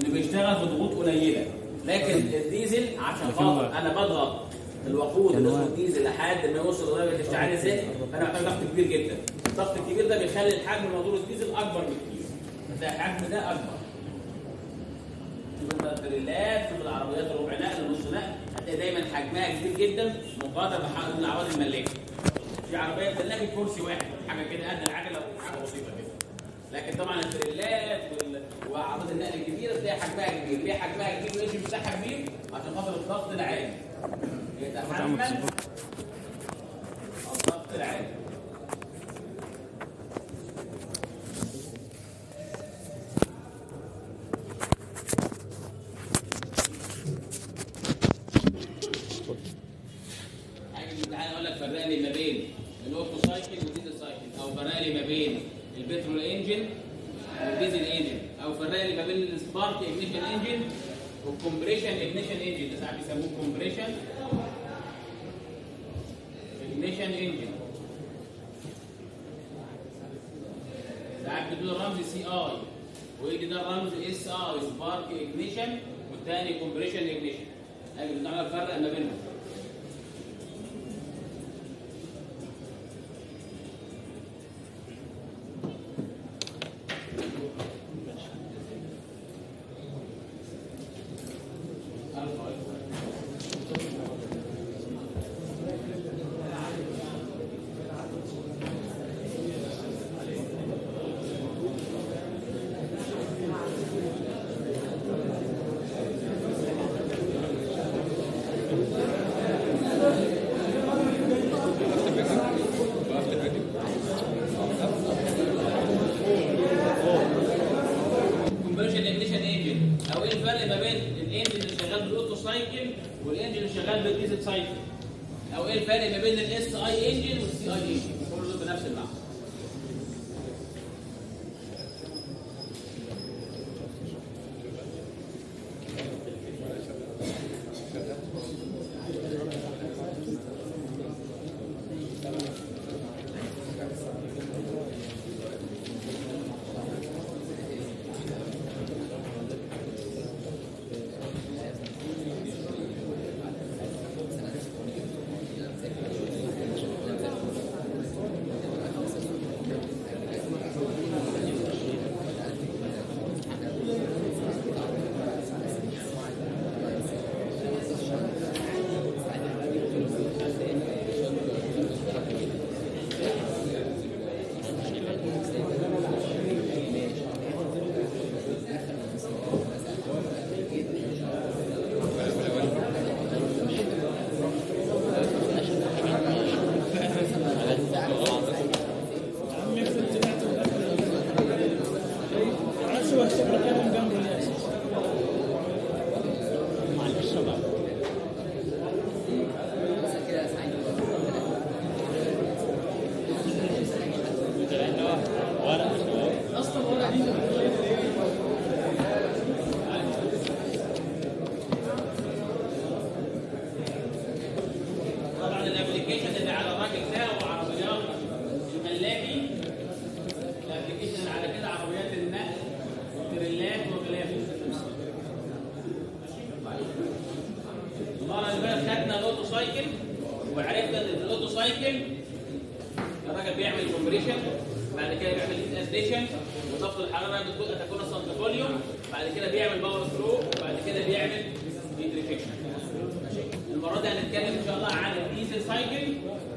انه بيشتغل في ضغوط قليله لكن الديزل عشان خاطر انا بضغط الوقود اللي اسمه الديزل لحد ما يوصل لدرجه الاشتعال الذاتي فانا محتاج ضغط كبير جدا الضغط الكبير ده بيخلي الحجم الموتور الديزل اكبر بكتير فتلاقي الحجم ده اكبر شوف التريلات شوف العربيات الربع نقل نص نقل هتلاقي دايما حجمها كبير جدا مقارنه بحجم الاعواد الملاكه في عربيه تلاقي كرسي واحد حاجه كده قد العجله وحاجه بسيطه كده لكن طبعا التريلات وال- واعراض النقل الكبيره تلاقي حجمها كبير ليه حجمها كبير والانجن بتاعها كبير عشان خاطر الضغط العالي يتحمل الضغط العالي حاجه تعالى اقول لك فرق لي ما بين الاوتو سايكل والديزل سايكل او فرق لي ما بين البترول انجن والديزل انجن او فرق لي ما بين السبارك اجنيشن انجن والكمبريشن اجنيشن انجن ده ساعات بيسموه كومبريشن اجنيشن انجن ساعات بيدوا الرمز سي اي ويجي ده الرمز اس اي سبارك اجنيشن والثاني كومبريشن اجنيشن ايوه بنعمل فرق ما بينهم كومبريشن اجنيشن انجن او ايه الفرق ما بين الانجن اللي شغال بالاوتو سايكل والانجن اللي شغال بالديزل سايكل او ايه الفرق ما بين الاس اي انجن والسي اي انجن كل دول بنفس المعنى طبعا الابلكيشن اللي على الراجل ده وعربيات الملاكي الابلكيشن اللي على كده عربيات النقل والتريلات وخلافه المره اللي فاتت خدنا الاوتو سايكل وعرفنا ان في الاوتو سايكل الراجل بيعمل كومبريشن بعد كده بيعمل اديشن وضغط الحراره بتكون تكون سنتيفوليوم بعد كده بيعمل باور ثرو وبعد كده بيعمل هيدريفيكشن المره دي هنتكلم ان شاء الله عن الديزل سايكل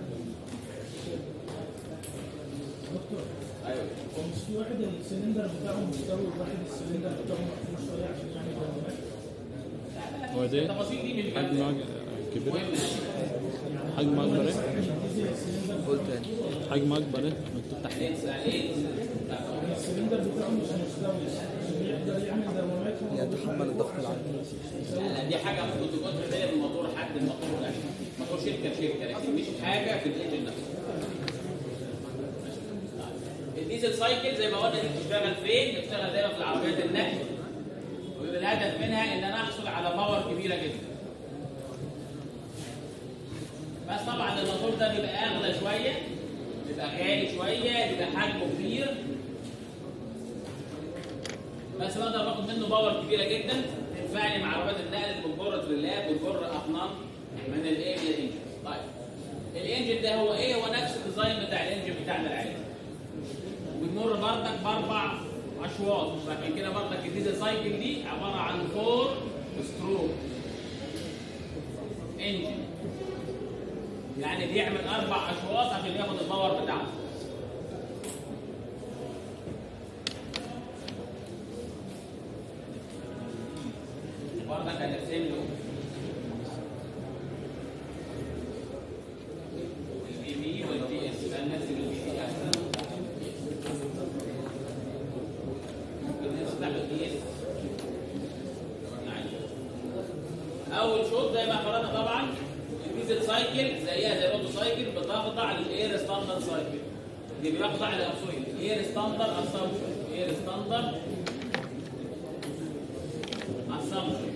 ايوه هو مش في واحد السلندر بتاعه مستوي وواحد السلندر بتاعه مقفول شويه عشان يعمل دوامات هو ده التفاصيل دي مش حجم مهمه أج- كبير مهمه حجم اكبر ايه الديزل السلندر قول تاني حجم اكبر ايه مكتوب تحت ايه السلندر بتاعه مش مستوي عشان يقدر يعمل دوامات هو يتحمل الضغط العالي لا لا دي حاجه ممكن تكون تختلف من موتور حد الموتور ده موتور شركه لشركه لكن مش حاجه في الانجن نفسه الديزل سايكل زي ما قلنا دي بتشتغل فين؟ بتشتغل دايما في العربيات النقل ويبقى الهدف منها ان انا احصل على باور كبيره جدا بس طبعا الموتور ده بيبقى اغلى شويه بيبقى غالي شويه بيبقى حجمه كبير بس بقدر باخد منه باور كبيره جدا تنفعني مع عربيات النقل اللي بتجر تريلات بتجر اطنان من الايه من الانجن طيب الانجن ده هو ايه هو نفس الديزاين بتاع الانجن بتاعنا العادي بتمر بردك باربع اشواط لكن كده بردك الديزل سايكل دي عباره عن فور ستروك انجن يعني بيعمل اربع اشواط عشان ياخد الباور بتاعته بردك هنرسم له البي بي والبي اس يبقى نرسم البي بي احسن بالنسبه للبي اس اول شوط زي ما فرضنا طبعا الديزل سايكل زيها زي الاوتو سايكل بتخضع للاير ستاندرد سايكل اللي بيخضع للابسوليت الاير ستاندرد اسامبشن اير ستاندرد اسامبشن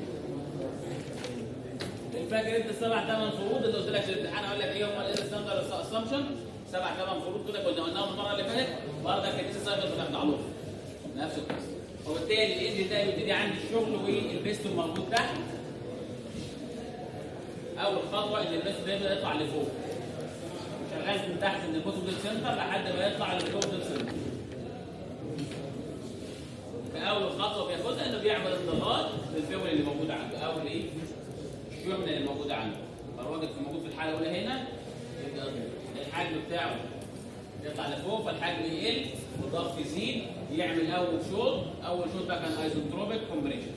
فاكر انت السبع ثمان فروض اللي قلت لك في الامتحان اقول لك ايه هم الاير ستاندرد اسامبشن سبع ثمان فروض كده كنا قلناهم المره اللي فاتت برضه الديزل سايكل بتخضع لهم نفس القصه وبالتالي الانجن ده يبتدي عندي الشغل والبيستون موجود تحت اول خطوه ان البيستون ده يبدا يطلع لفوق شغال من تحت من الكتب ديل سنتر لحد ما يطلع للكتب ديل سنتر فاول خطوه بياخدها انه بيعمل انضغاط للفيول اللي موجود عنده او الايه الشحنه اللي موجوده عنده فالراجل في موجود في الحاله الاولى هنا يبدا الحجم بتاعه يطلع لفوق فالحجم يقل والضغط يزيد يعمل اول شوط اول شوط ده كان ايزوتروبيك كومبريشن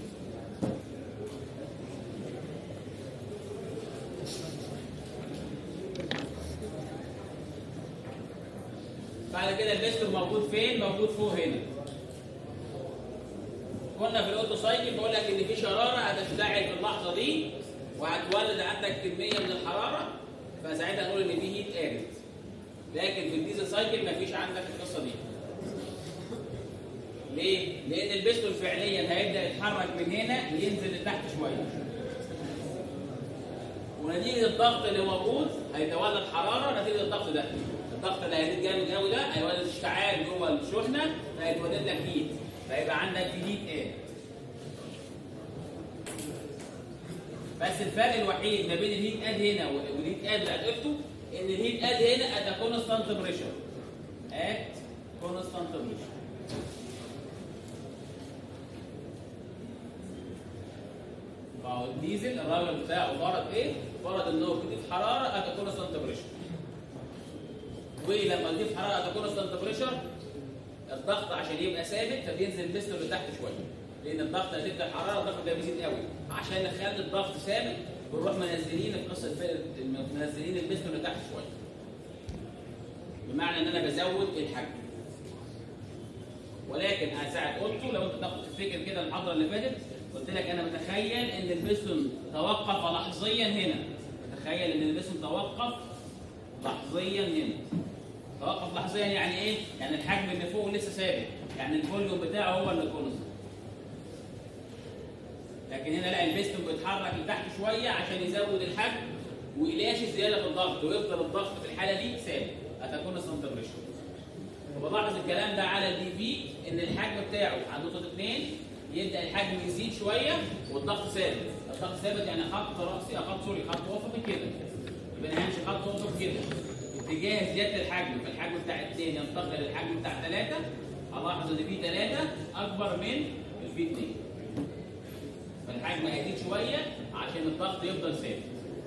بعد كده البستر موجود فين؟ موجود فوق هنا. كنا في الاوتو سايكل بقول لك ان في شراره هتشتعل في اللحظه دي وهتولد عندك كميه من الحراره فساعتها نقول ان دي هيت قامت. لكن في الديزل سايكل مفيش عندك القصه دي. ليه؟ لان البستون فعليا هيبدا يتحرك من هنا ينزل لتحت شويه. ونتيجه الضغط اللي موجود هيتولد حراره نتيجه الضغط ده. الضغط اللي هيزيد جامد قوي ده هيولد اشتعال جوه الشحنه فهيتولد لك هيت فيبقى عندك هيت ايه بس الفرق الوحيد ما بين الهيت اد هنا والهيت اد بتاعت افتو ان الهيت اد هنا ات كونستانت بريشر ات كونستانت بريشر فهو الديزل الراجل بتاعه فرض ايه؟ فرض ان هو بيضيف حراره ات كونستانت بريشر ولما نضيف حراره تكون تمبريتشر الضغط عشان يبقى ثابت فبينزل البستر لتحت شويه لان الضغط نتيجه الحراره الضغط ده بيزيد قوي عشان نخلي الضغط ثابت بنروح منزلين القصه منزلين البستر لتحت شويه بمعنى ان انا بزود الحجم ولكن انا ساعه قلته لو انت تاخد تفتكر كده المحاضره اللي فاتت قلت لك انا متخيل ان البستون توقف لحظيا هنا متخيل ان البستون توقف لحظيا هنا توقف لحظيا يعني ايه؟ يعني الحجم اللي فوق لسه ثابت يعني الفوليوم بتاعه هو اللي كونستنت لكن هنا لا البستون بيتحرك لتحت شويه عشان يزود الحجم ويلاقيش زياده في الضغط ويفضل الضغط في الحاله دي ثابت هتكون سنتربريشن وبلاحظ الكلام ده على الدي في ان الحجم بتاعه عند نقطه 2 يبدا الحجم يزيد شويه والضغط ثابت الضغط ثابت يعني خط راسي خط سوري خط افقي كده يبقى انا همشي خط افقي كده اتجاه زياده الحجم فالحجم بتاع 2 ينتقل للحجم بتاع 3 هلاحظ ان في 3 اكبر من الفي 2 فالحجم هيزيد شويه عشان الضغط يفضل ثابت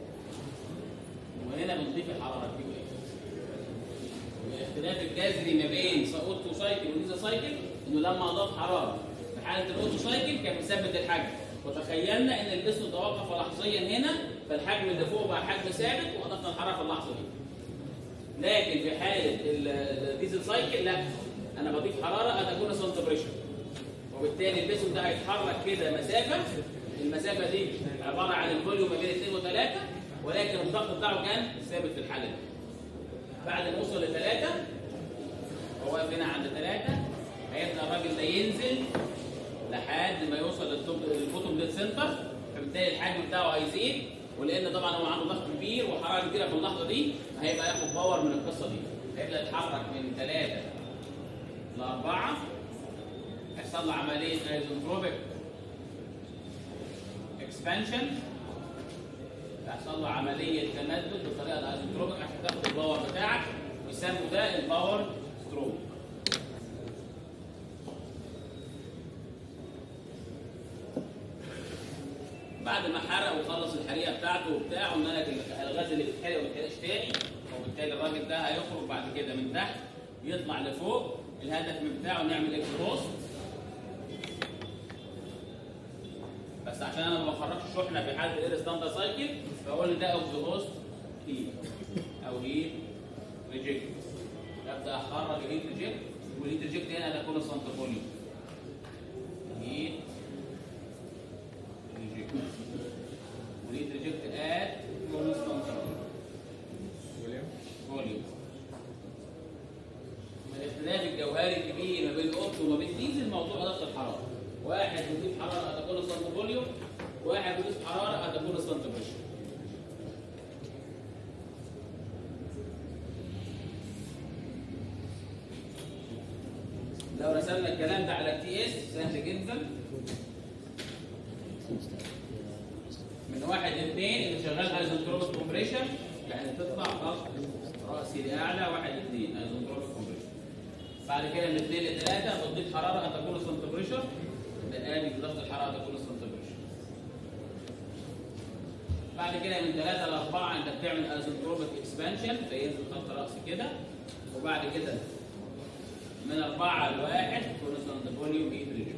وهنا بنضيف الحراره كيو الاختلاف الجذري ما بين اوتو سايكل وديزل سايكل انه لما اضاف حراره في حاله الاوتو سايكل كان مثبت الحجم وتخيلنا ان البسط توقف لحظيا هنا فالحجم اللي فوق بقى حجم ثابت واضفنا الحراره في اللحظه دي لكن في حاله الديزل سايكل لا انا بضيف حراره هتكون سنت بريشر وبالتالي البسط ده هيتحرك كده مسافه المسافه دي عباره عن الفوليوم ما بين 2 و3 ولكن الضغط بتاعه كان ثابت في الحاله دي بعد ما وصل لثلاثة هو واقف هنا عند ثلاثة هيبدأ الراجل ده ينزل لحد ما يوصل للبوتوم ديد سنتر فبالتالي الحجم بتاعه هيزيد ولان طبعا هو عنده ضغط كبير وحراره كبيره في اللحظه دي هيبقى ياخد باور من القصه دي هيبدا يتحرك من ثلاثة لأربعة هيحصل له عمليه ايزوتروبيك اكسبانشن هيحصل له عمليه تمدد بطريقه الايزوتروبيك عشان تاخد الباور بتاعك ويسموا ده الباور ستروك بعد ما حرق وخلص الحريقه بتاعته وبتاع قلنا لك الغاز اللي بيتحرق ما بيتحرقش تاني وبالتالي الراجل ده هيخرج بعد كده من تحت يطلع لفوق الهدف من بتاعه نعمل اكسبوست بس عشان انا ما بخرجش شحنه في حاله الاير ستاندر سايكل بقول ده اكسبوست هيت او هيت ريجكت ابدا اخرج الهيت ريجكت والهيت ريجكت هنا هتكون السنترفوليوم هيت ريجكت والهيت ريجكت ات كونستانت فوليوم الاختلاف الجوهري الكبير ما بين الاوبت وما بين ديزل موضوع درجه الحراره واحد بيضيف حراره هتكون السنت فوليوم واحد بيضيف حراره هتكون السنت بريشر لو رسمنا الكلام ده على التي اس سهل جدا من واحد لاثنين اللي شغال ايزوتروبيك كومبريشن يعني تطلع ضغط راسي لاعلى واحد اثنين ايزوتروبيك كومبريشن بعد كده من اثنين لثلاثه بتضيف حراره هتكون السنت بريشر الان ضغط الحراره هتكون السنت بريشر بعد كده من ثلاثه لاربعه انت بتعمل ايزوتروبيك اكسبانشن فينزل ضغط راسي كده وبعد كده من أربعة لواحد كونستانت فوليوم هيت ريجكشن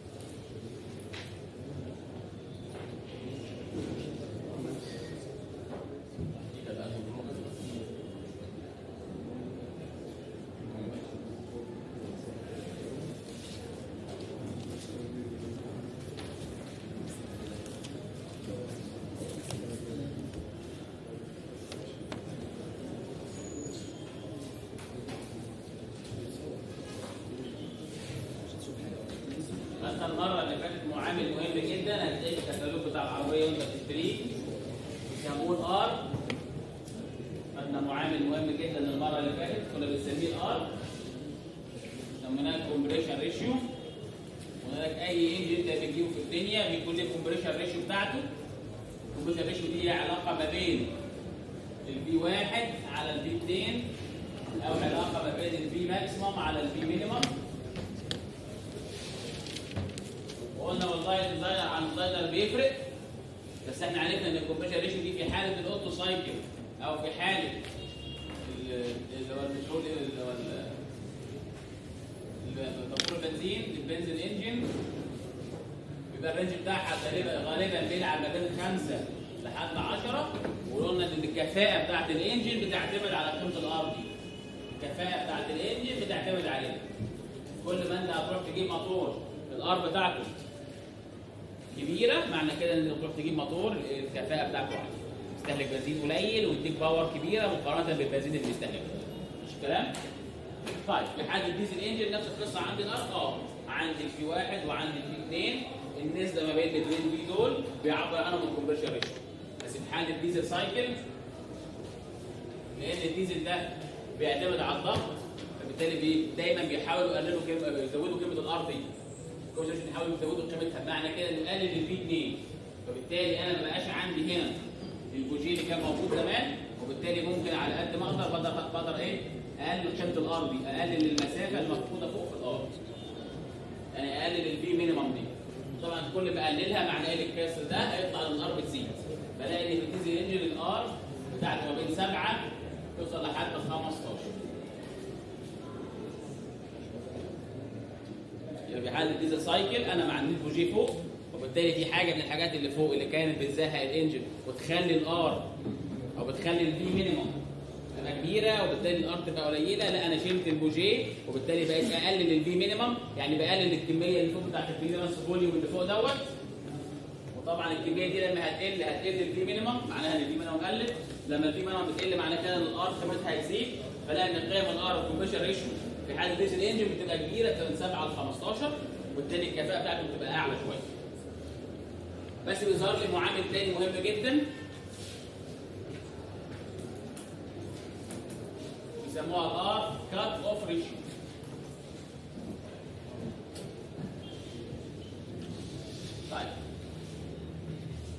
مثلا المره اللي فاتت معامل مهم جدا هتلاقي في الكتالوج بتاع العربيه وانت بتشتريه بيسموه الار خدنا معامل مهم جدا المره اللي فاتت كنا بنسميه الار سميناه الكومبريشن ريشيو قلنا لك اي انجن انت بتجيبه في الدنيا بيكون له الكومبريشن ريشيو بتاعته الكومبريشن ريشيو دي هي علاقه ما بين البي واحد على البي 2 او علاقه ما بين البي ماكسيمم على البي مينيمم وقلنا والله الديزاينر عن الديزاينر بيفرق بس احنا عرفنا ان الكومبريشن ريشيو دي في حاله الاوتو سايكل او في حاله ال- اللي هو البترول اللي هو ال- ال- موتور البنزين البنزين انجن بيبقى الرينج بتاعها غالبا غالبا بيلعب ما بين 5 لحد 10 وقلنا ان الكفاءه بتاعت الانجن بتعتمد على قيمه الار دي الكفاءه بتاعت الانجن بتعتمد عليها كل ما انت هتروح تجيب موتور الار بتاعته كبيره معنى كده ان تروح تجيب موتور الكفاءه بتاعته عاليه يستهلك بنزين قليل ويديك باور كبيره مقارنه بالبنزين اللي بيستهلكه مش الكلام؟ طيب في حاله الديزل انجن نفس القصه عندي الار اه عندي البي واحد وعندي البي اثنين النسبه ما بين الاثنين بي دول بيعبر عنهم الكونفرشن ريشيو بس في حاله الديزل سايكل لان الديزل ده بيعتمد على الضغط فبالتالي بي دايما بيحاولوا يقللوا كلمه يزودوا كلمه الار دي الكوتش بيحاولوا يزودوا قيمتها بمعنى كده انه يقلل البي 2 فبالتالي انا ما بقاش عندي هنا البوجي اللي كان موجود زمان وبالتالي ممكن على قد ما اقدر بقدر بقدر ايه اقلل قيمه الار دي اقلل المسافه المفقوده فوق في الارض يعني اقلل البي مينيمم دي طبعا كل ما اقللها معناه ان الكسر ده هيطلع الار بتزيد بلاقي ان في الديزل انجن الار بتاعته ما بين 7 توصل لحد 15 يبقى في حاله الديزل سايكل انا ما عنديش بوجي فوق وبالتالي في حاجه من الحاجات اللي فوق اللي كانت بتزهق الانجن وتخلي الار او بتخلي البي مينيموم تبقى كبيره وبالتالي الار تبقى قليله لا انا شلت البوجي وبالتالي بقيت اقلل البي مينيمم يعني بقلل الكميه اللي فوق بتاعت الفريلانس فوليوم اللي فوق دوت وطبعا الكميه دي لما هتقل هتقل البي مينيمم معناها ان البي مينيمم قلت لما البي مينيمم بتقل معناه كده ان الار قيمتها هتزيد فلاقي ان قيم الار الكومبريشن ريشيو في حاله ديزل انجن بتبقى كبيره بتبقى من 7 ل 15 وبالتالي الكفاءه بتاعته بتبقى اعلى شويه بس بيظهر لي معامل تاني مهم جدا بيسموها الار كات اوف ريشيو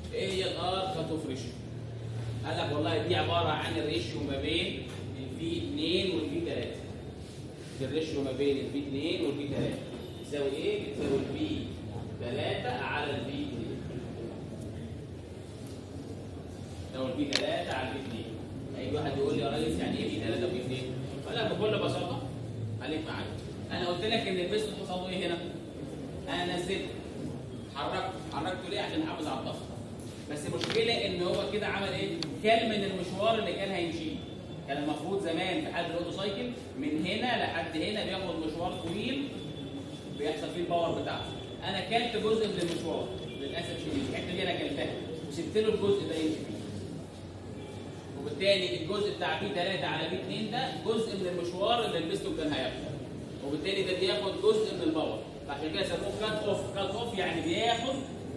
ايه هي الار كات اوف ريشيو قال لك والله دي عباره عن الريشيو ما بين الفي 2 والفي 3 دي الريشيو ما بين الفي 2 والفي 3 بتساوي ايه؟ بتساوي الفي 3 على الفي 2 لو الفي 3 على الفي 2 اي واحد يقول لي يا ريس يعني ايه في 3 وفي 2 اقول لك بكل بساطه خليك معايا انا قلت لك ان البيستون حصل له ايه هنا انا نزلت حركته حركته ليه عشان احافظ على الضغط بس المشكله ان هو كده عمل ايه كل من المشوار اللي كان هيمشيه كان المفروض زمان في حاله الاوتو سايكل من هنا لحد هنا بياخد مشوار طويل بيحصل فيه الباور بتاعته انا كلت جزء من المشوار للاسف الشديد الحته دي انا كلتها وسبت له الجزء ده يمشي فيه وبالتالي الجزء بتاع بي 3 على بي 2 ده جزء من المشوار اللي البيستون كان هياخده وبالتالي ده بياخد جزء من الباور فعشان كده سموه كات اوف كات اوف يعني بياخد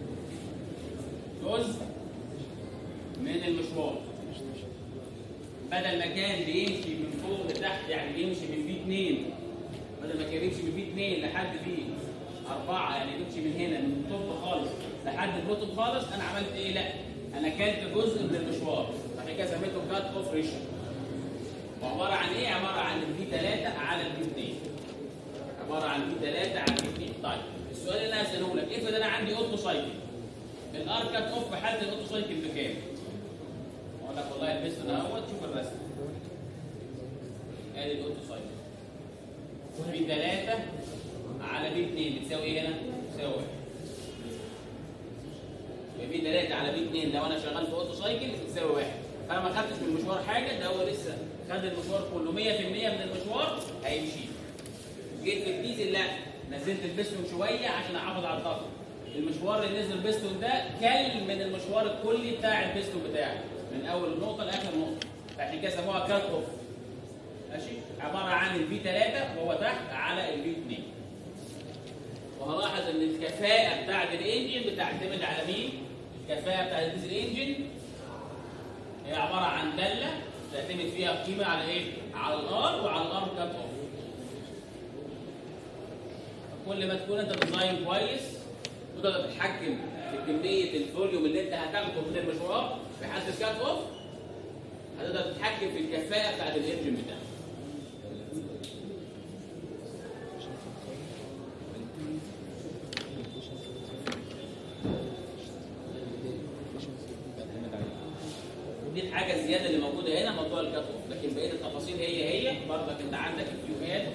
جزء من المشوار بدل ما كان بيمشي من فوق لتحت يعني بيمشي من بي 2 بدل ما كان بيمشي من بي 2 لحد بي 4 يعني بيمشي من هنا من التوب خالص لحد البوتوم خالص انا عملت ايه؟ لا انا كلت جزء من المشوار عشان كده سميته كات اوف ريشيو وعباره عن ايه؟ عباره عن الفي 3 على الفي 2 عباره عن في 3 على في 2 طيب السؤال اللي انا هساله لك افرض انا عندي اوتو سايكل الار كات اوف في حاله الاوتو سايكل بكام؟ اقول لك والله البستون اهوت شوف الرسم ادي الاوتو سايكل في 3 على في 2 بتساوي ايه هنا؟ بتساوي 1 في 3 على في 2 لو انا شغال في اوتو سايكل بتساوي 1 فانا ما خدتش من المشوار حاجه ده هو لسه خد المشوار كله 100% من المشوار هيمشي جيت في الديزل لا نزلت البستون شويه عشان احافظ على الضغط المشوار اللي نزل البستون ده كل من المشوار الكلي بتاع البستون بتاعي من اول النقطه لاخر نقطه فعشان كده سموها كات اوف ماشي عباره عن الفي 3 وهو تحت على الفي 2 وهلاحظ ان الكفاءه بتاعت الانجن بتعتمد على مين؟ الكفاءه بتاعت الديزل انجن هي عباره عن داله تعتمد فيها قيمه على ايه؟ على الار وعلى الار كات اوف كل ما تكون انت ديزاين كويس وتقدر تتحكم في كميه الفوليوم اللي انت هتاخده من المشوار في حاله الكات اوف هتقدر تتحكم في الكفاءه بتاعت الانجن بتاعك دي الحاجه الزياده اللي موجوده هنا موضوع الكات اوف لكن بقيه التفاصيل هي هي برضك انت عندك الكيوهات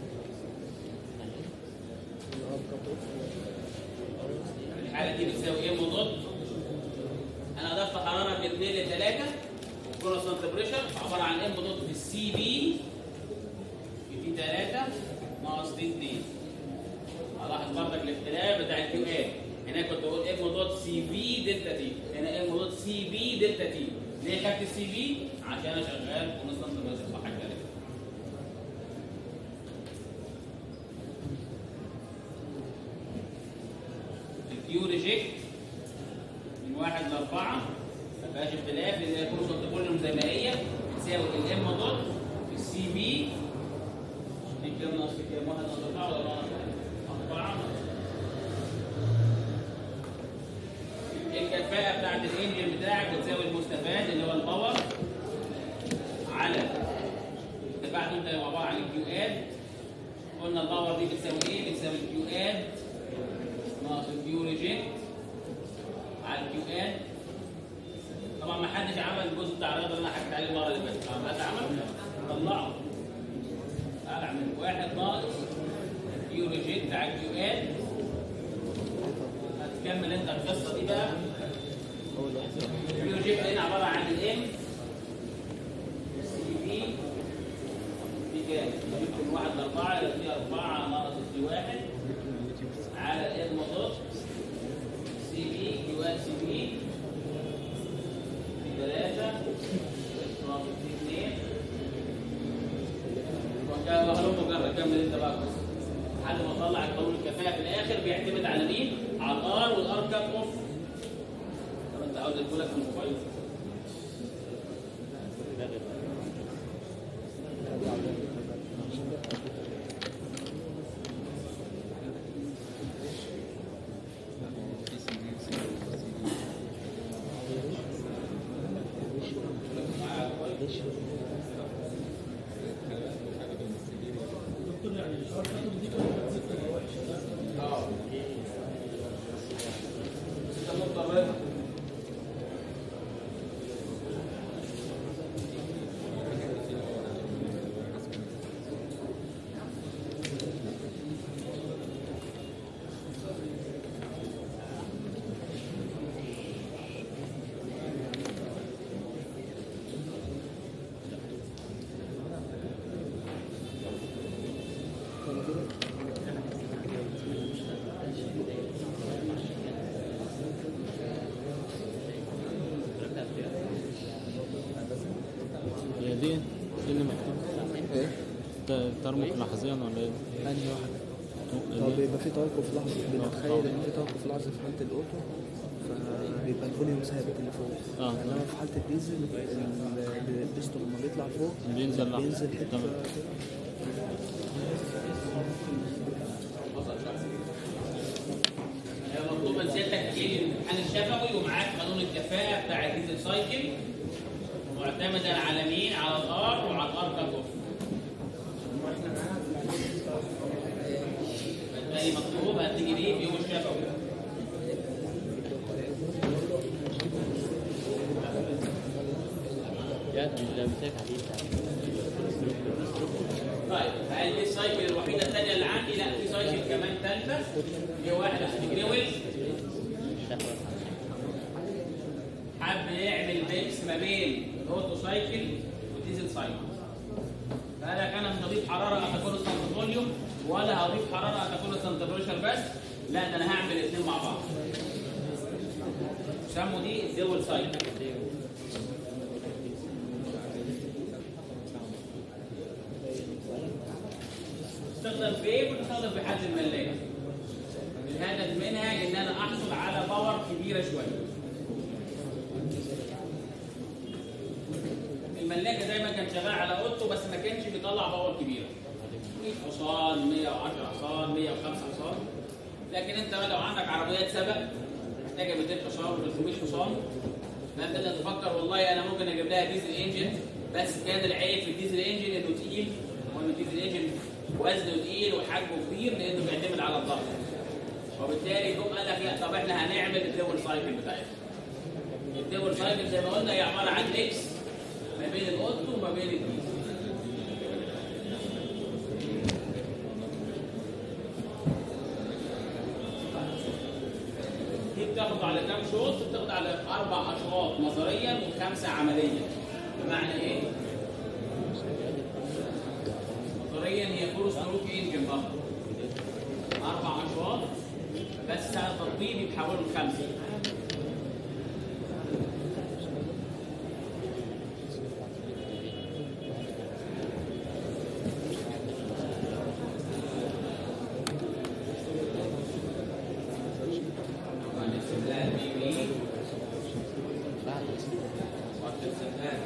الحاله دي بتساوي ايه مضاد انا اضفت حراره من 2 ل 3 كونستانت بريشر عباره عن ام مضاد في السي بي في تي 3 ناقص تي 2 هلاحظ برضك الاختلاف بتاع الكيو ات هناك كنت بقول ام مضاد سي بي دلتا تي هنا ام مضاد سي بي دلتا تي ليه خدت السي بي عشان انا شغال كونستانت بريشر صح كده الكيو ريجكت من واحد لأربعة ما فيهاش اختلاف لأن هي كل صوت كلهم زي ما هي بتساوي الام دوت في السي بي دي كام ناقص كام؟ واحد ناقص أربعة ولا ناقص أربعة الكفاءة بتاعت الانجن بتاعك بتساوي المستفاد اللي هو الباور على الكفاءة دول ده عبارة عن الكيو اد قلنا الباور دي بتساوي ايه؟ بتساوي الكيو اد ناقص الكيو ريجكت على الكيو اد طبعا ما حدش عمل الجزء بتاع الرياضه اللي انا حكيت عليه المره اللي فاتت طبعا حد عمل طلعه اعمل واحد ناقص الكيو ريجكت على الكيو اد هتكمل انت القصه دي بقى الكيو ريجكت هنا عباره عن الام سي بي في كام؟ جبت من واحد لاربعه يبقى في اربعه ناقص في واحد على الام دوت سي بي كيو ال سي بي في ثلاثة ناقص في اثنين وكان وهلم مجرد كمل انت بقى القصة لحد ما اطلع القانون الكفاءة في الآخر بيعتمد على مين؟ على الار والار كات اوف طب انت عاوز اقول لك من الموبايل دكتور رضا هي دي دي اللي مكتوب ايه ت- ترمك لحظيا ولا ايه؟ انهي واحده دي. هو بيبقى في توقف لحظي بنتخيل ان في توقف لحظي في حاله الاوتو فبيبقى الفوليوم ثابت اللي فوق اه انما في حاله الديزل ال- البيستون لما بيطلع فوق بينزل لحظة. بينزل حته تمام. هي مطلوب من سيادتك تجيب الامتحان الشفوي ومعاك قانون الكفاءة بتاع الديزل سايكل معتمدا على مين؟ على الار وعلى الار كات اوف. فالتاني مطلوب هتيجي بيه في يوم الشفوي. طيب هل دي السايكل الوحيده الثانيه اللي عندي؟ لا في سايكل كمان ثالثه في واحد اسمه جريويل حب يعمل ميكس ما بين الاوتو سايكل والديزل سايكل فقال لك انا مش هضيف حراره اتاكونستنت فوليوم ولا هضيف حراره اتاكونستنت بريشر بس لا ده انا هعمل الاثنين مع بعض سموا دي الدول سايكل تستخدم في ايه؟ بتستخدم في حد الملاك. الهدف منها ان انا احصل على باور كبيره شويه. الملاكه دايما كان شغال على اوتو بس ما كانش بيطلع باور كبيره. 100 حصان 110 حصان 105 حصان لكن انت لو عندك عربيات سبق محتاجه 200 حصان 300 حصان فانت اللي تفكر والله انا ممكن اجيب لها ديزل انجن بس كان العيب في الديزل انجن انه تقيل وان الديزل انجن وزنه تقيل وحجمه كبير لانه بيعتمد على الضغط وبالتالي جم قال لك لا طب احنا هنعمل الدول سايكل بتاعتنا الدول سايكل زي ما قلنا هي عباره عن ميكس ما بين الاوتو وما بين الديزل دي بتاخد على كام شوط؟ بتاخد على اربع اشواط نظريا وخمسه عمليا. بمعنى ايه؟ نظريا هي فور ستروك انجن برضه. اربع اشواط بس على تطبيق بيتحولوا لخمسه. طبعاً الاستبدال بيجي وقت الاستبدال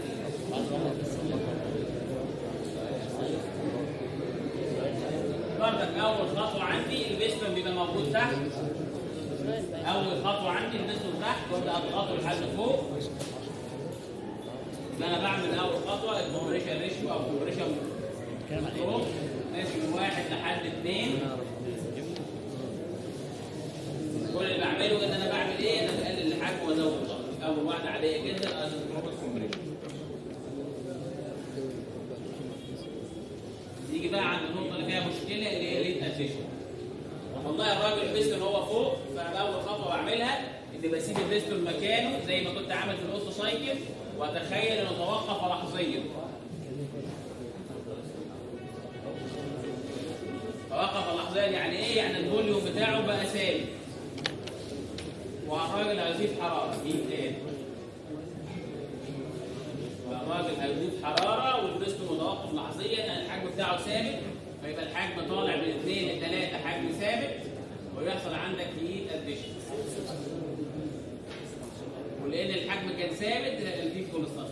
برضك اول خطوه عندي البستون بيبقى موجود تحت اول خطوه عندي البستون تحت وابدا اضغطه لحد فوق يبقى انا بعمل اول خطوه الكومبريشن ريشيو او كومبريشن كنترول ماشي من واحد لحد اثنين كل اللي بعمله ان انا بعمل ايه؟ انا بقلل الحجم وازود الضغط اول واحده عاديه جدا ازود كومبريشن يجي بقى عند النقطه اللي فيها مشكله اللي هي ريت اديشن والله الراجل البيستون هو فوق فانا اول خطوه بعملها اني بسيب البيستون مكانه زي ما كنت عامل في الاوتو سايكل واتخيل انه توقف لحظيا توقف لحظيا يعني ايه؟ يعني الفوليوم بتاعه بقى ثابت والراجل هيضيف حراره دي تاني الراجل هيضيف حراره والبستون متوقف لحظيا يعني الحجم بتاعه ثابت فيبقى الحجم طالع من 2 ل 3 حجم ثابت ويحصل عندك هيت اديشن ولان الحجم كان ثابت الهيت كونستانت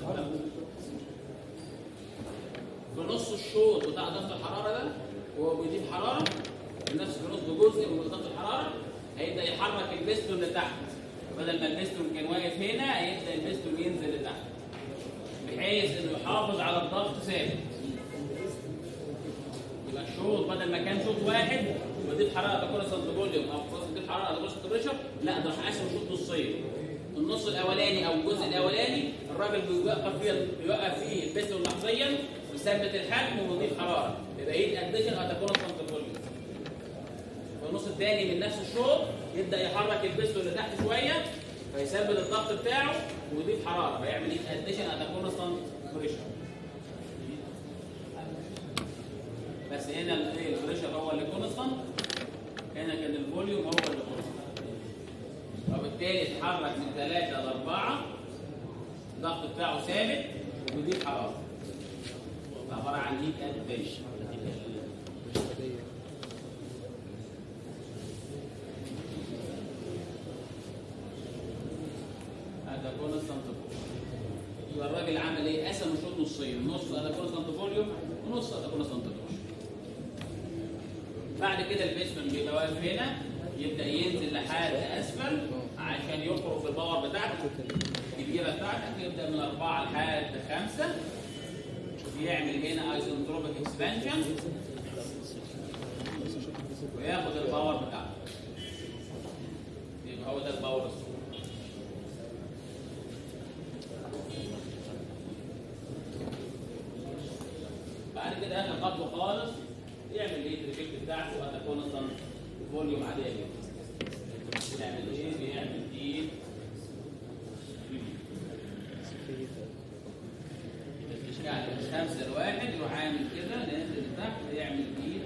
في نص الشوط بتاع ضغط الحراره ده وهو بيضيف حراره النفس في نص جزء من ضغط الحراره هيبدا يحرك البستون لتحت بدل ما البستون كان واقف هنا هيبدا البستون ينزل لتحت بحيث انه يحافظ على الضغط ثابت يبقى الشوط بدل ما كان شوط واحد بضيف حراره تكون سنتروليوم او تضيف حراره تكون بريشر لا ده هقسم شوط نصين نصين النص الاولاني او الجزء الاولاني الراجل بيوقف فيه بيوقف فيه البستون لحظيا ويثبت الحجم ويضيف حراره يبقى هيت اديشن هتكون فوليوم في النص الثاني من نفس الشوط يبدا يحرك البستون لتحت شويه فيثبت الضغط بتاعه ويضيف حراره فيعمل هيت اديشن هتكون بريشر بس هنا الايه البريشر هو اللي كونستانت هنا كان الفوليوم هو اللي كونستانت وبالتالي اتحرك من 3 ل 4 الضغط بتاعه ثابت وبيضيف حراره عباره عن هيت اديشن هذا كونستانت يبقى الراجل عمل ايه؟ قسم الشوط نصين، نص هذا كونستانت فوليوم ونص هذا كونستانت بريشر. بعد كده البيسمنت بيبقى واقف هنا يبدا ينزل لحد اسفل عشان يخرج بالباور بتاعته الكبيره بتاعتك يبدا من اربعه لحد خمسه يعمل هنا ايزنتروبيك اكسبانشن وياخد الباور بتاعته يبقى هو ده الباور الصغير بعد كده اخر خطوه خالص يعمل ايه الريجكت بتاعته هتكون اصلا فوليوم عاديه جدا يعمل ايه بيعمل ايه يعني من خمسه لواحد يروح عامل كده نازل لتحت يعمل ايه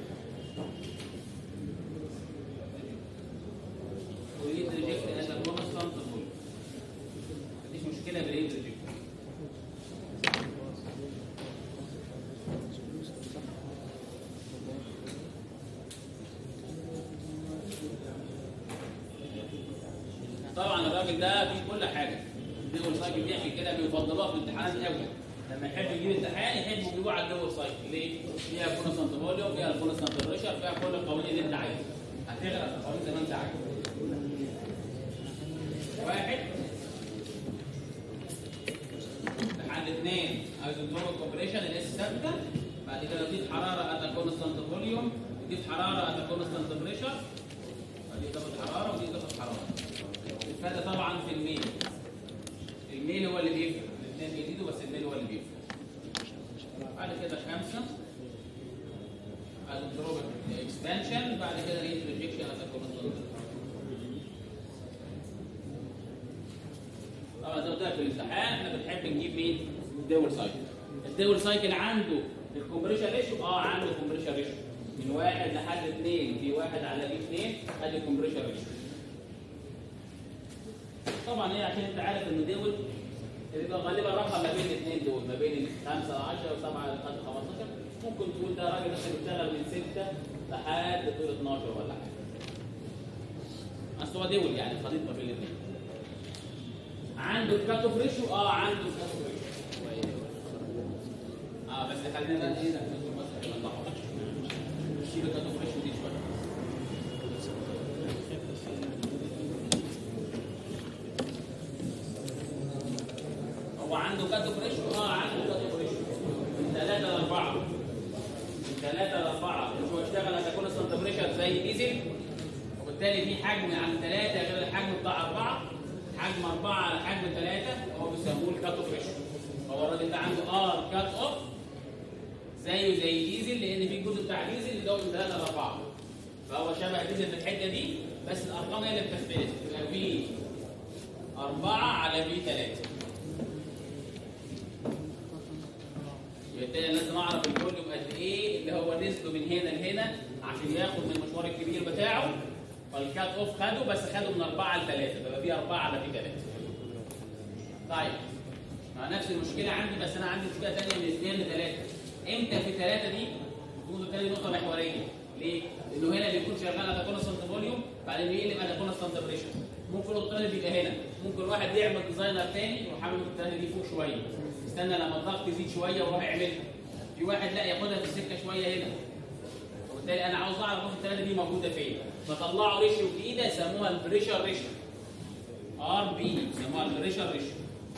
ويد ريجكت هذا كونستانت فوليوم مفيش مشكله بالريد ريجكت طبعا الراجل ده فيه كل حاجه الدول سايكل بيحكي كده بيفضلوها في الامتحانات قوي لما يحب يجيب امتحان يحب يجيبوه على الدول سايكل ليه؟ فيها كونستانت فوليوم فيها الكونستانت بريشر فيها كل القوانين اللي انت عايزها هتغرق في القوانين زي ما انت عايز واحد لحد اثنين ايزوتروبيك كومبريشن الاس ثابته بعد كده تضيف حراره ات كونستانت فوليوم تضيف حراره ات كونستانت بريشر ودي تاخد حراره ودي تاخد حراره الفرق طبعا في الميل الميل هو اللي بيفرق الاثنين بيزيدوا بس الميل هو اللي بيفرق بعد كده خمسه ايزوتروبيك اكسبانشن بعد كده ريت ريجكشن ات كونستانت طبعا زي ما قلت لك في الامتحان احنا بنحب نجيب مين؟ الدول سايكل. الدول سايكل عنده الكومبريشن ريشيو اه عنده كومبريشن ريشيو من واحد لحد اثنين في واحد على بي اثنين ادي الكومبريشن ريشيو. طبعا هي عشان انت عارف ان دول بيبقى غالبا رقم ما بين الاثنين دول ما بين 5 ل 10 و7 لحد 15 ممكن تقول ده راجل مثلا بيشتغل من 6 لحد طول 12 ولا حاجه. اصل هو دول يعني خليط ما بين الاثنين. عنده الكات اوف ريشيو اه عنده الكات اوف ريشيو اه بس خلينا بقى ايه نكتب بس عشان ما نلخبطش. نشيل الكات اوف ريشيو دي شويه هو عنده كات اوف ريشيو اه عنده كات اوف ريشيو من 3 ل 4 من 3 ل 4 مش هو اشتغل هتكون سنت بريشر زي ديزل وبالتالي في حجم عن 3 غير الحجم بتاع 4 حجم 4 على حجم 3 هو بيسموه الكات اوف ريشيو هو الراجل ده عنده ار كات اوف زيه زي ديزل لان في جزء بتاع ديزل اللي هو من 3 ل 4 فهو شبه ديزل في الحته دي بس الارقام هي اللي بتختلف تبقى في 4 على في 3 بالتالي لازم اعرف الفوليوم قد ايه اللي هو نزله من هنا لهنا عشان ياخد من المشوار الكبير بتاعه فالكات اوف خده بس خده من 4 ل 3 فبقى في 4 على في 3 طيب مع نفس المشكله عندي بس انا عندي مشكله ثانيه من 2 ل 3 امتى في 3 دي؟ المفروض تاني نقطه محوريه ليه؟ لانه هنا بيكون شغال على كونستانت فوليوم بعدين بيقلب على كونستانت بريشر ممكن الطالب يبقى هنا ممكن واحد يعمل ديزاينر تاني وحابب الثاني دي فوق شويه استنى لما الضغط يزيد شويه ويروح يعملها في واحد لا ياخدها في السكه شويه هنا وبالتالي انا عاوز اعرف النقطه الثلاثه دي موجوده فين فطلعوا ريشيو جديده يسموها البريشر ريشيو ار بي يسموها البريشر ريشيو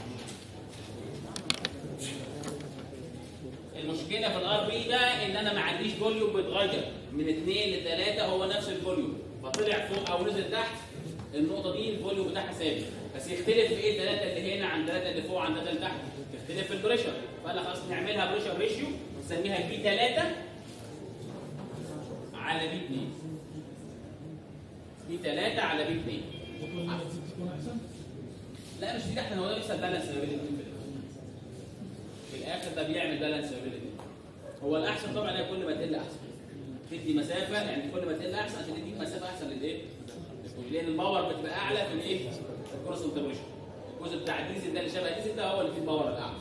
المشكله في الار بي ده ان انا ما عنديش فوليوم بيتغير من 2 ل 3 هو نفس الفوليوم فطلع فوق او نزل تحت النقطه دي الفوليوم بتاعها ثابت بس يختلف في ايه الثلاثه اللي هنا عن ثلاثه اللي فوق عن ثلاثه اللي تحت يختلف في البريشر فقال لك خلاص نعملها بريشر ريشيو نسميها بي 3 على بي 2 بي 3 على بي 2 وكل ما تزيد تكون احسن لا مش دي تحت هو ده لسه البالانس ما بين الاثنين في الاخر ده بيعمل بالانس ما بين الاثنين هو الاحسن طبعا هي كل ما تقل احسن تدي مسافه يعني كل ما تقل احسن عشان تديك مسافه احسن للايه؟ لان الباور بتبقى اعلى في الايه؟ في الكروس انتربريشن الجزء بتاع الديزل ده اللي شبه الديزل ده هو اللي فيه الباور الاعلى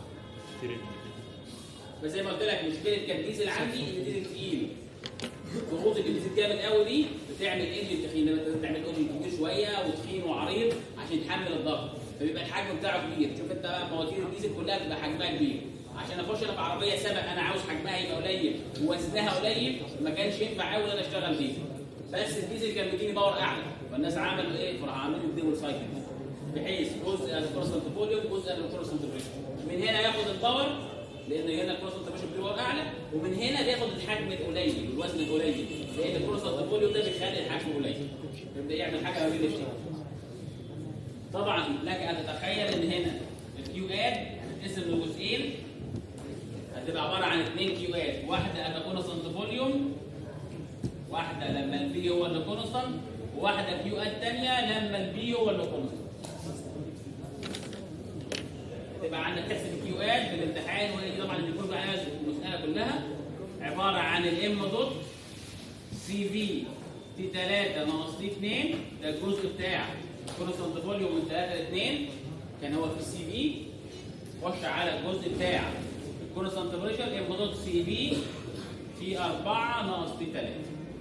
بس زي ما قلت لك مشكله كان ديزل عندي ان الديزل تقيل ضغوط الديزل جامد قوي دي بتعمل انجن تخين لما انت تعمل انجن كبير شويه وتخين وعريض عشان يتحمل الضغط فبيبقى الحجم بتاعه كبير شوف انت بقى مواتير الديزل كلها بتبقى حجمها كبير عشان اخش انا في عربيه سبق انا عاوز حجمها يبقى قليل ووزنها قليل ما كانش ينفع قوي ان انا اشتغل ديزل بس الديزل كان بيديني باور اعلى فالناس عملوا ايه؟ راحوا عاملين الديول سايكل بحيث جزء الكروسنت فوليوم جزء الكروسنت بريشر من هنا ياخد الباور لان هنا الكروسنت بريشر باور اعلى ومن هنا بياخد الحجم القليل والوزن القليل لان الكروسنت فوليوم ده بيخلي الحجم قليل يبدا يعمل حاجه ما بين الاثنين طبعا لك ان تتخيل ان هنا الكيو اد هتتقسم لجزئين هتبقى عباره عن اثنين كيو اد واحده انا كونستنت فوليوم واحده لما البي هو اللي كونستنت وواحده كيو اد ثانيه لما البي هو اللي كونستنت تبقى عندك تحسب الكيو اد في الامتحان وهي دي طبعا اللي بيكون معايا المساله كلها عباره عن الام دوت سي في تي 3 ناقص تي 2 ده الجزء بتاع كونستنت فوليوم من 3 ل 2 كان هو في السي في خش على الجزء بتاع الكونستنت بريشر ام دوت سي في في 4 ناقص تي 3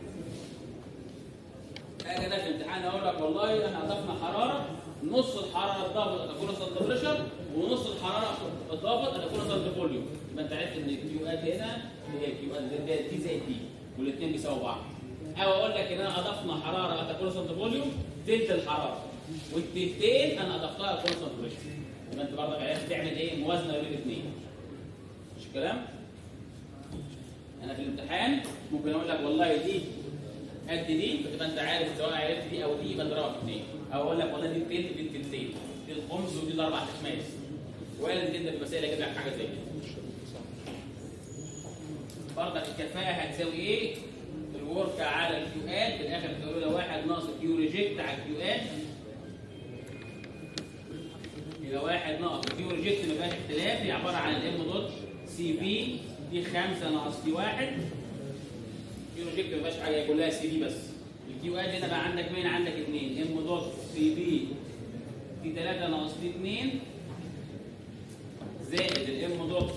اجي ده في الامتحان اقول لك والله احنا اضفنا حراره نص الحراره اتضافت ان تكون سنت بريشر ونص الحراره اتضافت ان تكون سنت فوليوم يبقى انت عرفت ان الكيو اد هنا هي الكيو اد دي زائد دي والاثنين بيساووا بعض او اقول لك ان انا اضفنا حراره ان تكون سنت فوليوم تلت الحراره والتلتين انا اضفتها تكون سنت بريشر يبقى انت برضك عرفت تعمل ايه موازنه بين الاثنين مش الكلام؟ انا في الامتحان ممكن اقول لك والله دي قد دي فتبقى انت عارف سواء عرفت دي او دي يبقى نضربها في اثنين او اقول لك والله دي التلت دي التلتين دي الخمس ودي الاربع اخماس وارد جدا في مسائل كده حاجه زي كده برضك الكفاءه هتساوي ايه؟ الورك على الكيو اد في الاخر بتقول له واحد ناقص الكيو ريجكت على الكيو اد يبقى واحد ناقص الكيو ريجكت ما فيهاش اختلاف هي عباره عن الام دوت سي في دي 5 ناقص تي 1 كيو ريجكت ما فيهاش حاجه كلها سي في بس الكيو اد هنا بقى عندك مين عندك اثنين ام دوت سي في تي 3 ناقص تي 2 زائد الام دوت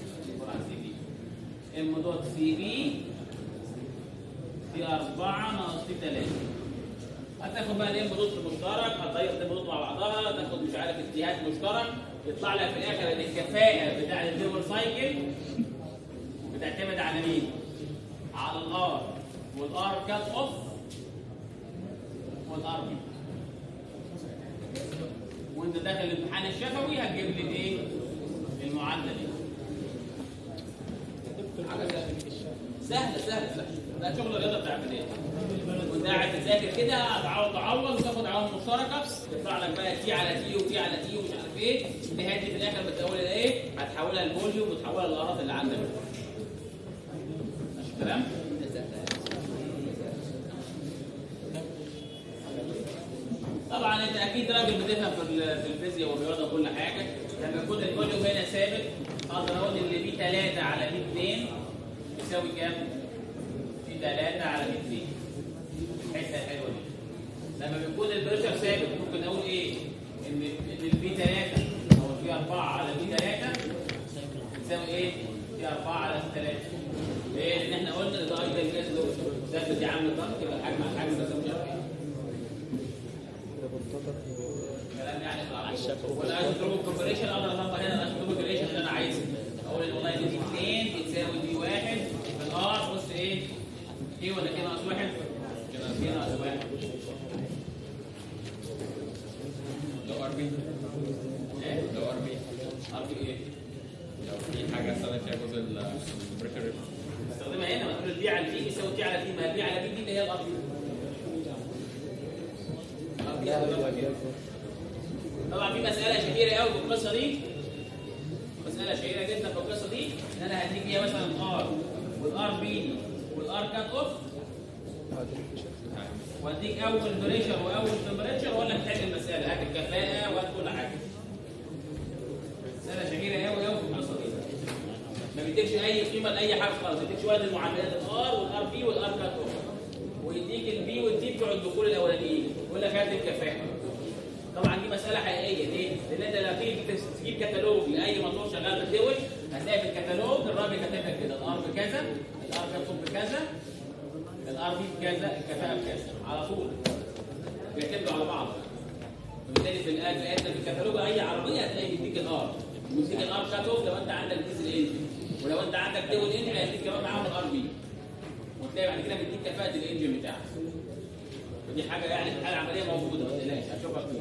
ام دوت سي في في 4 ناقص في 3 هتاخد بقى الام دوت مشترك هتضيق الام دوت مع بعضها تاخد مش عارف اجتهاد مشترك يطلع لك في الاخر ان الكفاءه بتاع الديمر سايكل بتعتمد على مين؟ على الار والار كات اوف والار بي وانت داخل الامتحان الشفوي هتجيب لي الايه؟ المعادله دي حاجه سهله سهله سهله ده شغل الرياضه بتاع البدايه وانت قاعد تذاكر كده هتعوض تعوض وتاخد عوامل مشتركه يطلع لك بقى تي على تي وتي على تي ومش عارف ايه النهايه دي في الاخر بتحولها لايه؟ هتحولها لفوليوم وتحولها للاراضي اللي عندك ماشي الكلام؟ طبعا انت اكيد راجل بتفهم في ال- في الفيزياء والرياضه وكل حاجه لما يكون الفوليوم هنا ثابت اقدر اقول ان بي 3 على بي 2 يساوي كام؟ بي 3 على بي 2 الحته الحلوه دي لما بيكون البريشر ثابت ممكن اقول ايه؟ ان ان البي 3 او البي 4 على بي 3 يساوي ايه؟ بي 4 على 3 ليه؟ لان احنا قلنا ان ده ايضا جاز لو ثابت دي عامل ضغط يبقى الحجم على الحجم ده مش عارف ايه كلام يعني على الشفا ولا ايزوتروبيك كومبريشن اقدر اطبق هنا الايزوتروبيك كومبريشن اللي انا عايزه اقول ان والله دي 2 بتساوي دي 1 في الار بص ايه ايه ولا كده ناقص 1 كده ناقص 1 لو ار بي ايه لو ار بي ار بي ايه لو في حاجه استخدم فيها جزء البريشر استخدمها هنا ما تقول البي على البي يساوي تي على تي ما البي على بي دي اللي هي الار بي الار بي كده بالظبط كده طبعا في مساله شهيره قوي في القصه دي مساله شهيره جدا في القصه دي ان انا هديك فيها مثلا ار والار بي والار كات اوف واديك اول بريشر واول تمبريتشر ولا تحل المساله هات الكفاءه وهات كل حاجه مساله شهيره قوي قوي في القصه دي ما بيديكش اي قيمه لاي حاجه خالص ما بيديكش وقت المعادلات الار والار بي والار كات اوف ويديك البي والتي بتوع الدخول الاولانيين يقول لك هات الكفاءه طبعا دي مساله حقيقيه ليه؟ لان انت لما تيجي تجيب كتالوج لاي موتور شغال بالدول هتلاقي في الكتالوج الراجل كاتب لك كده الار بكذا الار كاتب بكذا الار بي بكذا الكفاءه بكذا على طول بيعتمدوا على بعض وبالتالي في الآن في في الكتالوج اي عربيه هتلاقي بيديك الار ويديك الار كات اوف لو انت عندك ديزل انجن ولو انت عندك دول انجن هيديك كمان معاهم الار بي وتلاقي بعد كده بيديك كفاءه الانجن بتاعك ودي حاجه يعني حاجه عمليه موجوده ما تقلقش هتشوفها كتير